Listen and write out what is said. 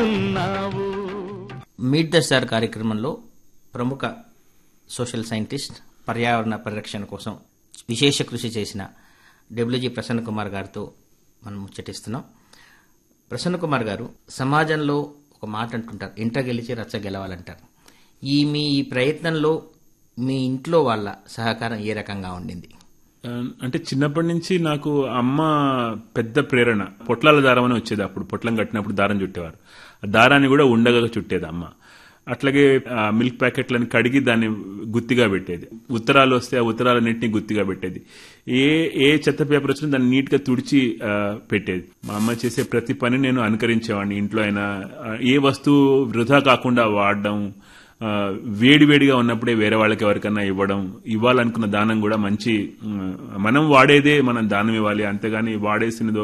meet the star కార్యక్రమంలో ప్రముఖ social scientist పర్యావరణ పరిరక్షణ కోసం విశేష కృషి చేసిన డబ్ల్యూజీ ప్రసన్న కుమార్ గారితో మనం ముచ్చటిస్తున్నాం ప్రసన్న కుమార్ గారు సమాజంలో ఒక మాట అంటుంటారు ఇంట గెలిచి రచ్చ గెలవాలంటారు ఈ మీ ఈ ప్రయత్నంలో మీ ఇంట్లో వాళ్ళ సహకారం ఏ రకంగా ఉండింది ఆ, అంటే చిన్నప్పటి నుంచి నాకు అమ్మ పెద్ద ప్రేరణ పొట్లాల దారం అని వచ్చేది అప్పుడు పొట్లం కట్టినప్పుడు దారం చుట్టేవారు ఆ దారాన్ని కూడా ఉండగా చుట్టేది అమ్మ అట్లాగే ఆ మిల్క్ ప్యాకెట్లను కడిగి దాన్ని గుత్తిగా పెట్టేది ఉత్తరాలు వస్తే ఆ ఉత్తరాలన్నింటినీ గుత్తిగా పెట్టేది ఏ ఏ చెత్త పేపర్ వచ్చినా దాన్ని నీట్ గా తుడిచి ఆ, పెట్టేది మా అమ్మ చేసే ప్రతి పని నేను అనుకరించేవాడిని ఇంట్లో అయినా ఆ, ఏ వస్తువు వృధా కాకుండా వాడడం ఆ, వేడి వేడిగా ఉన్నప్పుడే వేరే వాళ్ళకి ఎవరికన్నా ఇవ్వడం ఇవ్వాలనుకున్న దానం కూడా మంచి ఉమ్, మనం వాడేదే మనం దానం ఇవ్వాలి అంతేగాని వాడేసినదో